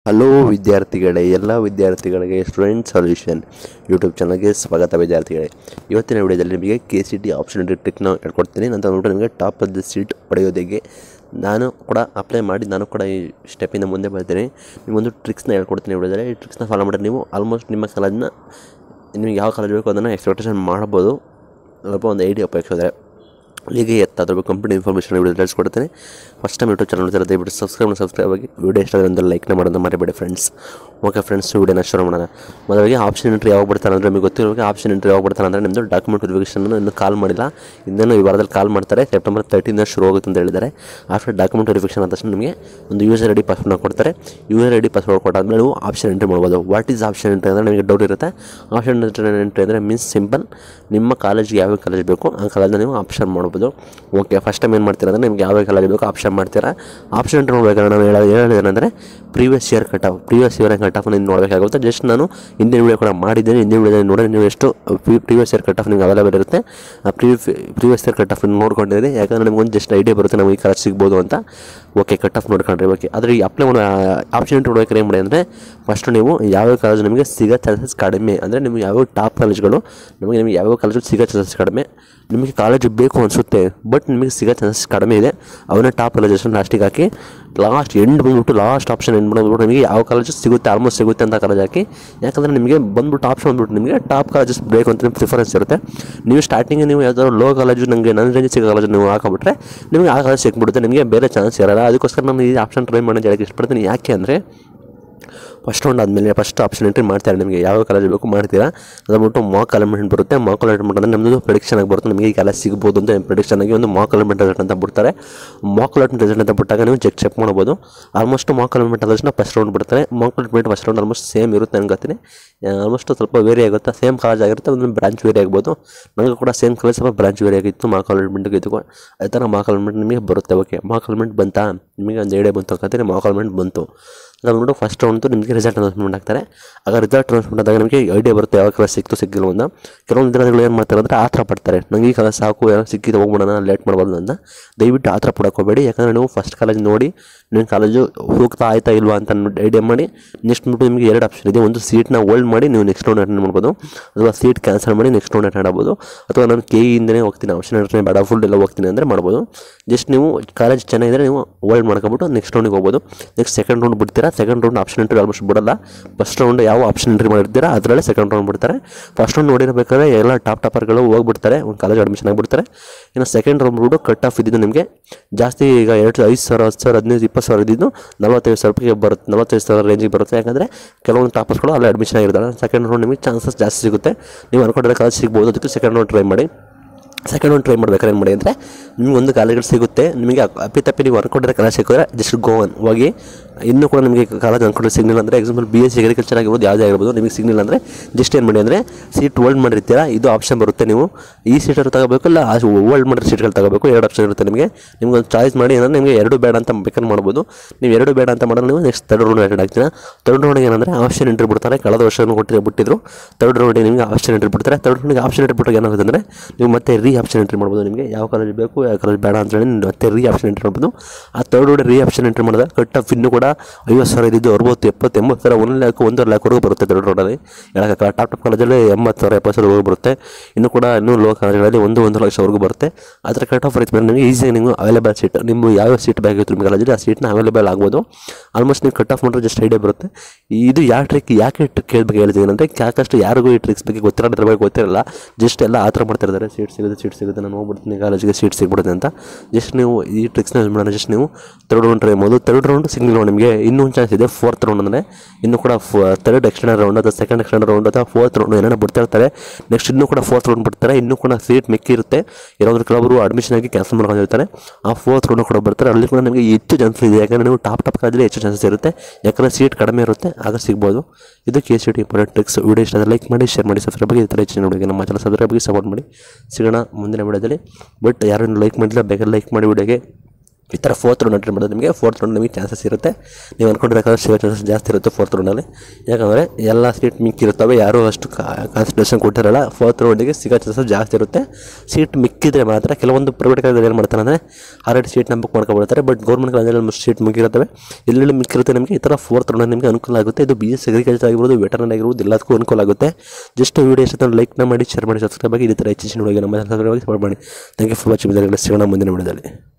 hello ವಿದ್ಯಾರ್ಥಿಗಳೇ ಎಲ್ಲ ವಿದ್ಯಾರ್ಥಿಗಳಿಗೆ ಸ್ಟೂಡೆಂಟ್ ಸೊಲ್ಯೂಷನ್ ಯೂಟ್ಯೂಬ್ ಚಾನಲ್ಗೆ ಸ್ವಾಗತ ವಿದ್ಯಾರ್ಥಿಗಳೇ ಇವತ್ತಿನ ವಿಡಿಯೋದಲ್ಲಿ ನಿಮಗೆ ಕೆ ಸಿ ಟಿ ಆಪ್ಷನಿಟಿ ಟ್ರಿಕ್ನ ಹೇಳ್ಕೊಡ್ತೀನಿ ನಂತರ ನೋಡ್ರಿ ನಿಮಗೆ ಟಾಪ್ ಆಫ್ ದ ಸೀಟ್ ಪಡೆಯೋದಕ್ಕೆ ನಾನು ಕೂಡ ಅಪ್ಲೈ ಮಾಡಿ ನಾನು ಕೂಡ ಈ ಸ್ಟೆಪ್ಪಿಂದ ಮುಂದೆ ಬರ್ತೀನಿ ನಿಮಗೊಂದು ಟ್ರಿಕ್ಸ್ನ ಹೇಳ್ಕೊಡ್ತೀನಿ ವಿಡಿಯೋದಲ್ಲಿ ಈ ಟ್ರಿಕ್ಸ್ನ ಫಾಲೋ ಮಾಡಿದ್ರೆ ನೀವು ಆಲ್ಮೋಸ್ಟ್ ನಿಮ್ಮ ಕಾಲೇಜನ್ನ ನಿಮಗೆ ಯಾವ ಕಾಲೇಜ್ ಬೇಕು ಅದನ್ನು ಎಕ್ಸ್ಪೆಕ್ಟೇಷನ್ ಮಾಡ್ಬೋದು ಸ್ವಲ್ಪ ಒಂದು ಐಡಿಯಾ ಉಪಯೋಗಿಸಿದ್ರೆ ಹೀಗೆ ಎತ್ತಾದರೂ ಕಂಪ್ನಿ ಇನ್ಫಾರ್ಮೇಷನ್ ವಿಡಿಯೋ ತಿಳಿಸ್ಕೊಡ್ತೇನೆ ಫಸ್ಟ್ ಟೈಮ್ ಯೂಟ್ಯೂಬ್ ಚಾನಲ್ ನೋಡ್ತಾರೆ ದಯವಿಟ್ಟು ಸಬ್ಸ್ಕ್ರೈಬ್ ಸಬ್ಸ್ಕ್ರೈಬ್ ಆಗಿ ವಿಡಿಯೋ ಇಷ್ಟ ಆದರೆ ಒಂದು ಲೈಕ್ನ ಮಾಡೋದು ಮರಿಬೇಡಿ ಫ್ರೆಂಡ್ಸ್ ಓಕೆ ಫ್ರೆಂಡ್ಸ್ ವಿಡಿಯೋನ ಶುರು ಮಾಡೋಣ ಮೊದಲಿಗೆ ಆಪ್ಷನ್ ಎಂಟ್ರಿ ಯಾವಾಗ ಬಿಡ್ತಾರೆ ಅಂದರೆ ನಿಮಗೆ ಗೊತ್ತಿರೋರಿಗೆ ಆಪ್ಷನ್ ಎಂಟ್ರಿ ಯಾವಾಗ ಬಿಡ್ತಾರೆ ಅಂದರೆ ನಿಮ್ಮದು ಡಾಕ್ಯುಮೆಂಟ್ ವೆರಿಫಿಕೇಷನ್ ಇನ್ನೂ ಕಾಲ್ ಮಾಡಿಲ್ಲ ಇನ್ನೇನು ಈ ವಾರದಲ್ಲಿ ಕಾಲ್ ಮಾಡ್ತಾರೆ ಸೆಪ್ಟೆಂಬರ್ ತರ್ಟಿಂದ ಶುರು ಆಗುತ್ತೆ ಅಂತ ಹೇಳಿದ್ದಾರೆ ಆಫ್ಟರ್ ಡಾಕ್ಯುಮೆಂಟ್ ವೆರಿಫಿಕೇಷನ್ ಆದ ತಕ್ಷಣ ನಿಮಗೆ ಒಂದು ಯೂಸರ್ ಐ ಡಿ ಪಾಸ್ವರ್ಡ್ನ ಕೊಡ್ತಾರೆ ಯೂಸರ್ ಐ ಡಿ ಪಾಸ್ವರ್ಡ್ ಕೊಟ್ಟಾದ್ಮೇಲೆ ನೀವು ಆಪ್ಷನ್ ಎಂಟ್ರಿ ಮಾಡ್ಬೋದು ವಾಟ್ ಈಸ್ ಆಪ್ಷನ್ ಎಂಟ್ರಿ ಅಂದರೆ ನಿಮಗೆ ಡೌಟ್ ಇರುತ್ತೆ ಆಪ್ಷನ್ ಎಂಟ್ರಿ ಅಂದರೆ ಮೀನ್ಸ್ ಸಿಂಪಲ್ ನಿಮ್ಮ ಕಾಲೇಜ್ಗೆ ಯಾವ್ಯಾವ ಕಾಲೇಜ್ ಬೇಕು ಆ ಕಾಲೇಜ್ನ ನೀವು ಆಪ್ಷನ್ ಮಾಡ್ಬೋದು ಓಕೆ ಫಸ್ಟ್ ಟೈಮ್ ಏನು ಮಾಡ್ತೀರಾ ಅಂದರೆ ನಿಮ್ಗೆ ಯಾವ ಕಾಲೇಜ್ ಬೇಕು ಆಪ್ಷನ್ ಮಾಡ್ತೀರಾ ಆಪ್ಷನ್ ಎಂಟ್ರಿ ನೋಡ್ಬೇಕಾದ್ರೆ ನಾವು ಹೇಳೋದು ಹೇಳೋದೇನೆಂದರೆ previous year cut off previous year cut off ನೀವು ನೋಡಬೇಕಾಗುತ್ತೆ ಜಸ್ಟ್ ನಾನು ಹಿಂದಿನ ವಿಡಿಯೋ ಕೂಡ ಮಾಡಿದ್ದೇನೆ ಹಿಂದಿನ ವಿಡಿಯೋದಲ್ಲಿ ನೋಡಿ ನೀವು ಎಷ್ಟು ಪ್ರೀವಿಯಸ್ ಇಯರ್ ಕಟ್ ಆಫ್ ನಿಮ್ಗೆ ಅವೈಲೇಬಲ್ ಇರುತ್ತೆ ಆ pre previous year cut off ನೋಡ್ಕೊಂಡಿರಿ ಯಾಕಂದರೆ ನಿಮ್ಗೆ ಒಂದು ಜಸ್ಟ್ ಐಡಿಯಾ ಬರುತ್ತೆ ನಮಗೆ ಈ ಕಾಲೇಜ್ ಸಿಗ್ಬೋದು ಅಂತ ಓಕೆ ಕಟ್ ಆಫ್ ನೋಡ್ಕೊಂಡ್ರಿ ಓಕೆ ಆದರೆ ಈ ಅಪ್ಲೈ ಮಾಡೋ ಆಪ್ಷನ್ ಎಂಟ್ರಿ ನೋಡೋಕೆ ಏನು ಮಾಡಿ ಅಂದರೆ ಫಸ್ಟ್ ನೀವು ಯಾವ್ಯಾವ ಕಾಲೇಜ್ ನಿಮಗೆ ಸಿಗೋ ಚಾನ್ಸಸ್ ಕಡಿಮೆ ಅಂದರೆ ನಿಮಗೆ ಯಾವ್ಯಾವ ಟಾಪ್ ಕಾಲೇಜ್ಗಳು ನಿಮಗೆ ನಿಮಗೆ ಯಾವ್ಯಾವ ಕಾಲೇಜು ಸಿಗೋ ಚಾನ್ಸಸ್ ಕಡಿಮೆ ನಿಮಗೆ ಕಾಲೇಜ್ ಬೇಕು ಅನಿಸುತ್ತೆ ಬಟ್ ನಿಮಗೆ ಸಿಗೋ ಚಾನ್ಸಸ್ ಕಡಿಮೆ ಇದೆ ಅವನ್ನ ಟಾಪ್ ಕಾಲೇಜಸ್ ಲಾಸ್ಟಿಗೆ ಹಾಕಿ ಲಾಸ್ಟ್ ಎಂಡ್ ಬಂದ್ಬಿಟ್ಟು ಲಾಸ್ಟ್ ಆಪ್ಷನ್ ಎಂಡ್ ಬಂದ್ಬಿಟ್ಟು ನಿಮಗೆ ಯಾವ ಕಾಲೇಜ್ ಸಿಗುತ್ತೆ ಆಲ್ಮೋಸ್ಟ್ ಸಿಗುತ್ತೆ ಅಂತ ಕಾಲೇಜ್ ಹಾಕಿ ಯಾಕಂದರೆ ನಿಮಗೆ ಬಂದ್ಬಿಟ್ಟು ಆಪ್ಷನ್ ಬಂದ್ಬಿಟ್ಟು ನಿಮಗೆ ಟಾಪ್ ಕಾಲೇಜಸ್ ಬೇಕು ಅಂತ ನಿಮ್ಗೆ ಪ್ರಿಫರೆನ್ಸ್ ಇರುತ್ತೆ ನೀವು ಸ್ಟಾರ್ಟಿಂಗ್ ನೀವು ಯಾವ್ದಾದ್ರು ಲೋ ಕಾಲೇಜು ನನಗೆ ನನ್ನ ರೇಂಜ್ ಸಿಗೋ ಕಾಲೇಜ್ ನೀವು ಹಾಕೊಂಬಿಟ್ರೆ ನಿಮಗೆ ಆ ಕಾಲೇಜ್ ಸಿಕ್ಬಿಡುತ್ತೆ ನಿಮಗೆ ಬೇರೆ ಚಾನ್ಸ್ ಇರಲ್ಲ ಅದಕ್ಕೋಸ್ಕರ ನಾನು ಈ ಆಪ್ಷನ್ ಟ್ರೈ ಮಾಡಿ ಅಂತ ಹೇಳಕ್ಕೆ ಇಷ್ಟಪಡ್ತೀನಿ ಯಾಕೆ ಅಂದರೆ ಫಸ್ಟ್ ರೌಂಡ್ ಆದಮೇಲೆ ಫಸ್ಟ್ ಆಪ್ಷನ್ ಎಂಟ್ರಿ ಮಾಡ್ತಾರೆ ನಿಮಗೆ ಯಾವ ಕಾಲೇಜ್ ಬೇಕು ಮಾಡ್ತೀರಾ ಅದ್ಬಿಟ್ಟು ಮಾಕ್ ಅಲಮೆಂಟ್ ಬರುತ್ತೆ ಮಾಕ್ ಅಲಮೆಂಟ್ ಅಂದರೆ ನಮ್ಮದು ಪ್ರಿಡಿಕ್ಷನ್ ಆಗಿ ಬರುತ್ತೆ ನಿಮಗೆ ಈ ಕಾಲೇಜ್ ಸಿಗ್ಬೋದು ಅಂತ ಪ್ರಿಡಿಕ್ಷನ್ ಆಗಿ ಒಂದು ಮಾಕ್ ಅಲಮೆಂಟ್ ರಿಸಲ್ಟ್ ಅಂತ ಬಿಡ್ತಾರೆ ಮಾಕ್ ಅಲಮೆಂಟ್ ರಿಸಲ್ಟ್ ಅಂತ ಬಿಟ್ಟಾಗ ನೀವು ಚೆಕ್ ಚೆಕ್ ಮಾಡ್ಬೋದು ಆಲ್ಮೋಸ್ಟ್ ಮಾಕ್ ಅಲಮೆಂಟ್ ಆದ ತಕ್ಷಣ ಫಸ್ಟ್ ರೌಂಡ್ ಬಿಡ್ತಾರೆ mock allotment first round almost same ಇರುತ್ತೆ ಅನ್ಕೋತೀನಿ ಆಲ್ಮೋಸ್ಟ್ ಸ್ವಲ್ಪ ವೇರಿ ಆಗುತ್ತೆ ಸೇಮ್ ಕಾಲೇಜ್ ಆಗಿರುತ್ತೆ ಒಂದು ಬ್ರಾಂಚ್ ವೇರಿ ಆಗ್ಬೋದು ನನಗೂ ಕೂಡ ಸೇಮ್ ಕಾಲೇಜ್ ಸ್ವಲ್ಪ ಬ್ರಾಂಚ್ ವೇರಿ ಆಗಿತ್ತು ಮಾಕ್ ಅಲಮೆಂಟ್ಗೆ ಇತ್ತು ಅದೇ ಥರ ಮಾಕ್ ಅಲಮೆಂಟ್ ನಿಮಗೆ ಬರುತ್ತೆ ಓಕೆ ಮಾಕ್ ಅಲಮೆಂಟ್ ಬಂತಾ ನಿಮಗೆ ಒಂದು ಐಡಿಯಾ ಬಂತು ಅನ್ಕೋತೀನಿ ಮಾಕ್ ಅಲಮೆಂಟ್ ಬಂತು ಅದಾದ್ಬಿಟ್ಟು ಫಸ್ಟ್ ರೌಂಡು ನಿಮಗೆ ರಿಸಲ್ಟ್ ಅನೌನ್ಸ್ಮೆಂಟ್ ಆಗ್ತಾರೆ ಆಗ ರಿಸಲ್ಟ್ ಅನೌನ್ಸ್ಮೆಂಟ್ ಆದಾಗ ನಿಮಗೆ ಐಡಿಯಾ ಬರುತ್ತೆ ಯಾವ ಕಲರ್ ಸಿಕ್ತು ಸಿಕ್ಕಿಲ್ಲ ಅಂತ ಕೆಲವೊಂದು ದಿನಗಳು ಏನು ಮಾಡ್ತಾರೆ ಅಂದರೆ ಆ ಥರ ಪಡ್ತಾರೆ ನಂಗೆ ಈ ಕಲರ್ ಸಾಕು ಏನೋ ಸಿಕ್ಕಿದ್ದು ಹೋಗ್ಬಿಡೋಣ ಲೇಟ್ ಮಾಡ್ಬೋದು ಅಂತ ದಯವಿಟ್ಟು ಆ ಥರ ಪಡಕ್ಕೆ ಹೋಗಬೇಡಿ ಯಾಕಂದರೆ ನೀವು ಫಸ್ಟ್ ಕಾಲೇಜ್ ನೋಡಿ ನಿಮ್ಮ ಕಾಲೇಜು ಹೋಗ್ತಾ ಆಯ್ತಾ ಇಲ್ವಾ ಅಂತ ಅಂದ್ಬಿಟ್ಟು ಐಡಿಯಾ ಮಾಡಿ ನೆಕ್ಸ್ಟ್ ಬಿಟ್ಟು ನಿಮಗೆ ಎರಡು ಆಪ್ಷನ್ ಇದೆ ಒಂದು ಸೀಟ್ನ ಹೋಲ್ಡ್ ಮಾಡಿ ನೀವು ನೆಕ್ಸ್ಟ್ ರೌಂಡ್ ಅಟೆಂಡ್ ಮಾಡ್ಬೋದು ಅಥವಾ ಸೀಟ್ ಕ್ಯಾನ್ಸಲ್ ಮಾಡಿ ನೆಕ್ಸ್ಟ್ ರೌಂಡ್ ಅಟೆಂಡ್ ಆಗ್ಬೋದು ಅಥವಾ ನಾನು ಕೆ ಇಂದನೇ ಹೋಗ್ತೀನಿ ಆಪ್ಷನ್ ಅಟೆಂಡ್ ಬೇಡ ಫುಲ್ ಎಲ್ಲ ಹೋಗ್ತೀನಿ ಅಂದರೆ ಮಾಡ್ಬೋದು ಜಸ್ಟ್ ನೀವು ಕಾಲೇಜ್ ಚೆನ್ನಾಗಿದ್ರೆ ನೀವು ಹೋಲ್ಡ್ ಮಾಡ್ಕೊಬಿಟ್ಟು ನೆಕ್ಸ್ಟ್ ರೌಂಡಿಗೆ ಹೋಗ್ಬೋದು ನೆಕ್ಸ್ಟ್ ಸೆಕೆಂಡ್ ರೌಂಡ್ ಬಿಡ್ತೀರಾ second round option entry almost ಬಿಡಲ್ಲ ಫಸ್ಟ್ ರೌಂಡ್ ಯಾವ ಆಪ್ಷನ್ ಎಂಟ್ರಿ ಮಾಡಿರ್ತೀರಾ ಅದರಲ್ಲೇ ಸೆಕೆಂಡ್ ರೌಂಡ್ ಬಿಡ್ತಾರೆ ಫಸ್ಟ್ ರೌಂಡ್ ನೋಡಿರಬೇಕಾದ್ರೆ ಎಲ್ಲ ಟಾಪ್ ಟಾಪರ್ಗಳು ಹೋಗ್ಬಿಡ್ತಾರೆ ಒಂದು ಕಾಲೇಜ್ ಅಡ್ಮಿಷನ್ ಆಗಿಬಿಡ್ತಾರೆ ಇನ್ನು ಸೆಕೆಂಡ್ ರೌಂಡ್ ಬಿಟ್ಟು ಕಟ್ ಆಫ್ ಇದ್ದಿದ್ದು ನಿಮಗೆ ಜಾಸ್ತಿ ಈಗ ಎರಡು ಐದು ಸಾವಿರ ಹತ್ತು ಸಾವಿರ ಹದಿನೈದು ಇಪ್ಪತ್ತು ಸಾವಿರ ಇದ್ದಿದ್ದು ನಲವತ್ತೈದು ಸಾವಿರ ರೂಪಾಯಿಗೆ ಬರುತ್ತೆ ನಲವತ್ತೈದು ಸಾವಿರ ರೇಂಜಿಗೆ ಬರುತ್ತೆ ಯಾಕಂದರೆ ಕೆಲವೊಂದು ಟಾಪರ್ಸ್ಗಳು ಅಲ್ಲೇ ಅಡ್ಮಿಷನ್ ಆಗಿರ್ತಾರೆ ಸೆಕೆಂಡ್ ರೌಂಡ್ ನಿಮಗೆ ಚಾನ್ಸಸ್ ಜಾಸ್ತಿ ಸಿಗುತ್ತೆ ನೀವು ಅನ್ಕೊಂಡಿರೋ ಕಾಲೇಜ್ ಸಿಗ್ಬೋದು ಅದಕ್ಕೆ ಸೆಕೆಂಡ್ ರೌಂಡ್ ಟ್ರೈ ಮಾಡಿ ಸೆಕೆಂಡ್ ಒಂದು ಟ್ರೈ ಮಾಡ್ಬೇಕಾದ್ರೆ ಏನು ಮಾಡಿ ಅಂದರೆ ನಿಮ್ಗೆ ಒಂದು ಕಾಲೇಜ್ಗಳು ಸಿಗುತ್ತೆ ನಿಮಗೆ ಅಪ್ಪಿ ತಪ್ಪಿ ನೀವು ಅನ್ಕೊಂಡಿರೋ ಕಾಲೇಜ್ ಸಿಕ್ಕಿದ್ರೆ ಜಸ್ಟ್ ಗೋವನ್ ಹೋಗಿ ಇನ್ನೂ ಕೂಡ ನಿಮಗೆ ಕಾಲೇಜ್ ಅನ್ಕೊಂಡ್ರೆ ಸಿಗ್ನಿಲ್ಲ ಅಂದರೆ example B S C agriculture ಆಗಿರ್ಬೋದು ಯಾವುದೇ ಆಗಿರ್ಬೋದು ನಿಮಗೆ ಸಿಗ್ನಿಲ್ಲ ಅಂದರೆ ಜಸ್ಟ್ ಏನು ಮಾಡಿ ಅಂದರೆ ಸೀಟ್ ಹೋಲ್ಡ್ ಮಾಡಿರ್ತೀರಾ ಇದು ಆಪ್ಷನ್ ಬರುತ್ತೆ ನೀವು ಈ ಸೀಟರ್ ತಗೋಬೇಕು ಇಲ್ಲ ಆ ಹೋಲ್ಡ್ ಮಾಡಿರೋ ಸೀಟ್ಗಳು ತಗೋಬೇಕು ಎರಡು ಆಪ್ಷನ್ ಇರುತ್ತೆ ನಿಮಗೆ ನಿಮ್ಗೆ ಒಂದು ಚಾಯ್ಸ್ ಮಾಡಿ ಏನಂದ್ರೆ ನಿಮಗೆ ಎರಡು ಬೇಡ ಅಂತ ಬೇಕಾದ್ರೆ ಮಾಡ್ಬೋದು ನೀವು ಎರಡು ಬೇಡ ಅಂತ ಮಾಡಿದ್ರೆ ನೀವು ನೆಕ್ಸ್ಟ್ ತರ್ಡ್ ರೌಂಡ್ ಅಟೆಂಡ್ ಆಗ್ತೀರಾ ತರ್ಡ್ ರೌಂಡಿಗೆ ಏನಂದರೆ ಆಪ್ಷನ್ ಎಂಟ್ರಿ ಬಿಡ್ತಾರೆ ಕಳೆದ ವರ್ಷ ಕೊಟ್ಟಿರೋ ಬಿಟ್ಟಿದ್ರು ತರ್ಡ್ ರೌಂಡಿಗೆ ನಿಮಗೆ ಆಪ್ಷನ್ ಎಂಟ್ರಿ ಬಿಡ್ತಾರೆ ತರ್ಡ್ ರೌಂಡಿಗೆ ಆಪ್ಷನ್ ಎಂಟ್ರಿ ಬಿಟ್ಟಾಗ ಏನಾಗುತ್ತೆ ಅಂದರೆ ನೀವು ಮತ್ತೆ ರೀ ಆಪ್ಷನ್ ಎಂಟ್ರಿ ಮಾಡ್ಬೋದು ನಿಮಗೆ ಯಾವ ಕಾಲೇಜ್ ಬೇಕು ಯಾವ ಕಾಲೇಜ್ ಬೇಡ ಅಂತ ಹೇಳಿ ನೀವು ಮತ್ತೆ ರೀ ಆಪ್ಷನ್ ಎಂಟ್ರಿ ಮಾಡ್ಬೋದು ಆ third round re option entry ಮಾಡಿದಾಗ ಕಟ್ ಆಫ್ ಇನ್ನೂ ಕೂಡ ಐವತ್ತು ಸಾವಿರ ಇದ್ದು ಅರವತ್ತು ಎಪ್ಪತ್ತು ಎಂಬತ್ತು ಸಾವಿರ ಒಂದು ಲ್ಯಾಕ್ ಒಂದೂವರೆ ಲ್ಯಾಕ್ವರೆಗೂ ಬರುತ್ತೆ ತರ್ಡ್ ರೌಂಡಲ್ಲಿ ಹೇಳೋಕ್ಕಾಗಲ್ಲ ಟಾಪ್ ಟಾಪ್ ಕಾಲೇಜಲ್ಲಿ ಎಂಬತ್ತು ಸಾವಿರ ಎಪ್ಪತ್ತು ಸಾವಿರವರೆಗೂ ಬರುತ್ತೆ ಇನ್ನು ಕೂಡ ಇನ್ನೂ ಲೋ ಕಾಲೇಜ್ಗಳಲ್ಲಿ ಒಂದು ಒಂದು ಲಕ್ಷವರೆಗೂ ಬರುತ್ತೆ ಆ ಥರ ಕಟ್ ಆಫ್ ರೈಟ್ ಮೇಲೆ ನಿಮಗೆ ಈಸಿಯಾಗಿ ನೀವು ಅವೈಲೇಬಲ್ ಸೀಟ್ ನಿಮ್ಮ ಯಾವ ಸೀಟ್ ಬೇಕಾಗಿತ್ತು ನಿಮ್ಮ ಕಾಲೇಜಲ್ಲಿ ಆ ಸೀಟ್ನ ಅವೈಲೇಬಲ್ ಆಗ್ಬೋದು ಆಲ್ಮೋಸ್ಟ್ ನೀವು ಕಟ್ ಆಫ್ ಮಾಡಿದ್ರೆ ಜಸ್ಟ್ ಐಡಿಯಾ ಬರುತ್ತೆ ಇದು ಯಾವ ಟ್ರಿಕ್ ಯಾಕೆ ಟ್ರಿಕ್ ಕೇಳಬೇಕು ಹೇಳ್ತೀನಿ ಅಂದರೆ ಯಾಕಷ್ಟು ಯಾರಿಗೂ ಈ ಟ್ರಿಕ್ಸ್ ಬಗ್ಗೆ ಗೊತ್ತಿರೋದ್ರ ಬಗ್ಗೆ ಗೊತ್ತಿರಲ್ಲ ಜಸ್ಟ್ ಎಲ್ಲ ಆ ಥರ ಮಾಡ್ತಾ ಇದ್ದಾರೆ ಸೀಟ್ ಸಿಗುತ್ತೆ ಸೀಟ್ ಸಿಗುತ್ತೆ ನಾನು ಹೋಗ್ಬಿಡ್ತೀನಿ ಕಾಲೇಜಿಗೆ ಸೀಟ್ ಸಿಗ್ಬಿಡುತ್ತೆ ಅಂತ ಜಸ್ಟ್ ನೀವು ಈ ಟ್ರಿಕ್ಸ್ನ ಯೂಸ್ ಮಾಡೋಣ ಜಸ್ಟ್ ನೀವು ತರ್ಡ್ ರೌಂಡ್ ಟ್ರೈ ಮಾಡ್ಬೋದು ತರ್ಡ್ ರೌಂಡ್ ಸಿಂಗಲ್ ರೌಂಡ್ ನಿಮಗೆ ಇನ್ನೂ ಒಂದು ಚಾನ್ಸ್ ಇದೆ ಫೋರ್ತ್ ರೌಂಡ್ ಅಂದರೆ ಇನ್ನೂ ಕೂಡ ತರ್ಡ್ ಎಕ್ಸ್ಟೆಂಡ್ ರೌಂಡ್ ಅಥವಾ ಸೆಕೆಂಡ್ ಎಕ್ಸ್ಟೆಂಡ್ ರೌಂಡ್ ಅಥವಾ ಫೋರ್ತ್ ರೌಂಡ್ ಏನಾರ ಬಿಡ್ತಾ ಇರ್ತಾರೆ ನೆಕ್ಸ್ಟ್ ಇನ್ನೂ ಕೂಡ ಫೋರ್ತ್ ರೌಂಡ್ ಬಿಡ್ತಾರೆ ಇನ್ನೂ ಕೂಡ ಸೀಟ್ ಮಿಕ್ಕಿ ಇರುತ್ತೆ ಯಾರಾದ್ರೂ ಕೆಲವರು ಅಡ್ಮಿಷನ್ ಆಗಿ ಕ್ಯಾನ್ಸಲ್ ಮಾಡ್ಕೊಂಡಿರ್ತಾರೆ ಆ ಫೋರ್ತ್ ರೌಂಡ್ ಕೂಡ ಬರ್ತಾರೆ ಅಲ್ಲಿ ಕೂಡ ನಿಮಗೆ ಹೆಚ್ಚು ಚಾನ್ಸಸ್ ಇದೆ ಯಾಕಂದರೆ ನೀವು ಟಾಪ್ ಟಾಪ್ ಕಾಲೇಜಲ್ಲಿ ಹೆಚ್ಚು ಚಾನ್ಸಸ್ ಇರುತ್ತೆ ಯಾಕಂದರೆ ಸೀಟ್ ಕಡಿಮೆ ಇರುತ್ತೆ ಆಗ ಸಿಗ್ಬೋದು ಇದು K C T important tricks video ಇಷ್ಟ ಲೈಕ್ ಮಾಡಿ ಶೇರ್ ಮಾಡಿ ಸಬ್ಸ್ಕ್ರೈಬ್ ಆಗಿ ಈ ಥರ ಹೆಚ್ಚಿನ ವಿಡಿಯೋಗೆ ನಮ್ಮ ಚಾನಲ್ ಸಬ್ಸ್ಕ್ರೈಬ್ ಆಗಿ ಸಪೋರ್ಟ್ ಮಾಡಿ ಸಿಗೋಣ ಮುಂದಿನ ವಿಡಿಯೋದಲ್ಲಿ ಬಟ್ ಯಾರನ್ನು ಲೈಕ್ ಮಾಡಿಲ್ಲ ಬೇಗ ಲೈಕ್ ಮಾಡಿ ವಿಡಿಯೋಗೆ ಈ ಥರ ಫೋರ್ತ್ ರೌಂಡ್ ಅಟೆಂಡ್ ಮಾಡಿದ್ರೆ ನಿಮಗೆ ಫೋರ್ತ್ ರೌಂಡ್ ನಿಮಗೆ ಚಾನ್ಸಸ್ ಇರುತ್ತೆ ನೀವು ಅಂದ್ಕೊಂಡಿರೋಕ್ಕಾದ್ರೆ ಸಿಗೋ ಚಾನ್ಸಸ್ ಜಾಸ್ತಿ ಇರುತ್ತೆ ಫೋರ್ತ್ ರೌಂಡಲ್ಲಿ ಯಾಕಂದರೆ ಎಲ್ಲ ಸೀಟ್ ಮಿಕ್ಕಿರುತ್ತವೆ ಯಾರೂ ಅಷ್ಟು ಕಾನ್ಸಂಟ್ರೇಷನ್ ಕೊಟ್ಟಿರಲ್ಲ ಫೋರ್ತ್ ರೌಂಡಿಗೆ ಸಿಗೋ ಚಾನ್ಸಸ್ ಜಾಸ್ತಿ ಇರುತ್ತೆ ಸೀಟ್ ಮಿಕ್ಕಿದ್ರೆ ಮಾತ್ರ ಕೆಲವೊಂದು ಪ್ರೈವೇಟ್ ಕಾಲೇಜಲ್ಲಿ ಏನು ಮಾಡ್ತಾರೆ ಅಂದರೆ ಆಲ್ರೆಡಿ ಸೀಟ್ನ ಬುಕ್ ಮಾಡ್ಕೊಬಿಡ್ತಾರೆ ಬಟ್ ಗೌರ್ಮೆಂಟ್ ಕಾಲೇಜಲ್ಲಿ ಸೀಟ್ ಮುಗಿರುತ್ತವೆ ಎಲ್ಲೆಲ್ಲಿ ಮಿಕ್ಕಿರುತ್ತೆ ನಿಮಗೆ ಈ ಥರ ಫೋರ್ತ್ ರೌಂಡ್ ನಿಮಗೆ ಅನುಕೂಲ ಆಗುತ್ತೆ ಇದು ಬಿ ಎಸ್ ಅಗ್ರಿಕಲ್ಚರ್ ಆಗಿರ್ಬೋದು ವೆಟರ್ನರಿ ಆಗಿರ್ಬೋದು ಎಲ್ಲದಕ್ಕೂ ಅನುಕೂಲ ಆಗುತ್ತೆ ಜಸ್ಟ್ ವಿಡಿಯೋ ಇಷ್ಟ ಲೈಕ್ನ ಮಾಡಿ ಶೇರ್ ಮಾಡಿ ಸಬ್ಸ್ಕ್ರೈಬ್ ಆಗಿ ಇದೇ ಥರ ಹೆಚ್ಚಿನ ಹುಡುಗಿ ನಮ್ಮ ಸಬ್ಸ್ಕ್ರೈಬ್ ಆಗಿ ಸಪೋರ್ಟ್ ಮಾಡಿ ಥ್ಯಾಂಕ್ ಯು ಫಾರ್ ವಾಚಿಂಗ್ ಸಿಗೋಣ ಮುಂದಿನ ವಿಡಿಯೋದಲ್ಲಿ